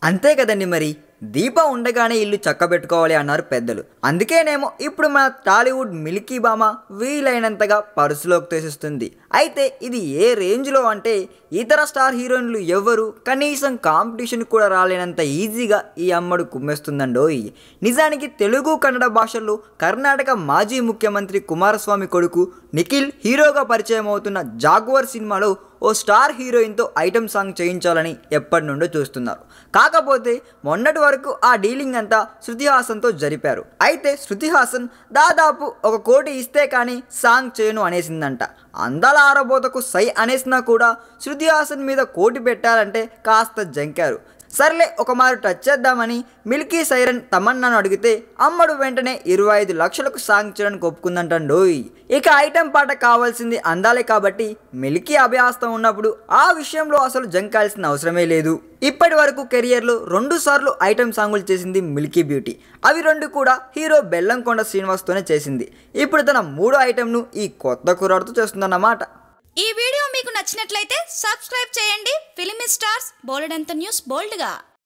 అంతే కదండి మరి దీపం ఉండగానే ఇల్లు చక్కబెట్టుకోవాలి అన్నారు పెద్దలు అందుకేనేమో ఇప్పుడు మన టాలీవుడ్ మిల్కీ బామ వీలైనంతగా పరుసులోకి తోసిస్తుంది అయితే ఇది ఏ రేంజ్లో అంటే ఇతర స్టార్ హీరోయిన్లు ఎవ్వరు కనీసం కాంపిటీషన్ కూడా రాలేనంత ఈజీగా ఈ అమ్మడు కుమ్మేస్తుందండోయ్ నిజానికి తెలుగు కన్నడ భాషల్లో కర్ణాటక మాజీ ముఖ్యమంత్రి కుమారస్వామి కొడుకు నిఖిల్ హీరోగా పరిచయం అవుతున్న జాగ్వర్ సినిమాలో ఓ స్టార్ హీరోయిన్తో ఐటమ్ సాంగ్ చేయించాలని ఎప్పటి నుండో చూస్తున్నారు కాకపోతే మొన్నటి వరకు ఆ డీలింగ్ అంతా శృతి హాసన్తో జరిపారు అయితే శృతి హాసన్ దాదాపు ఒక కోటి ఇస్తే కానీ సాంగ్ చేయను అనేసిందంట అందాల ఆరబోతకు సై అనేసినా కూడా శృతి హాసన్ మీద కోటి పెట్టాలంటే కాస్త జంకారు సర్లే ఒక మారు టచ్ చేద్దామని మిల్కీ సైరన్ తమన్నాను అడిగితే అమ్మడు వెంటనే ఇరవై ఐదు లక్షలకు సాంగ్ చేయడానికి ఒప్పుకుందంటండోయ్ ఇక ఐటెం పాట కావాల్సింది అందాలే కాబట్టి మిల్కీ అభ్యాస్తం ఉన్నప్పుడు ఆ విషయంలో అసలు జంకాల్సిన అవసరమే లేదు ఇప్పటి వరకు కెరియర్లో రెండు సార్లు ఐటెం సాంగులు చేసింది మిల్కీ బ్యూటీ అవి రెండు కూడా హీరో బెల్లంకొండ శ్రీనివాస్తోనే చేసింది ఇప్పుడు తన మూడో ఐటెంను ఈ కొత్త కుర్రాడితో చేస్తుందన్నమాట ఈ వీడియో మీకు నచ్చినట్లయితే సబ్స్క్రైబ్ చేయండి ఫిలిమి స్టార్స్ బోల్డ్ న్యూస్ బోల్డ్గా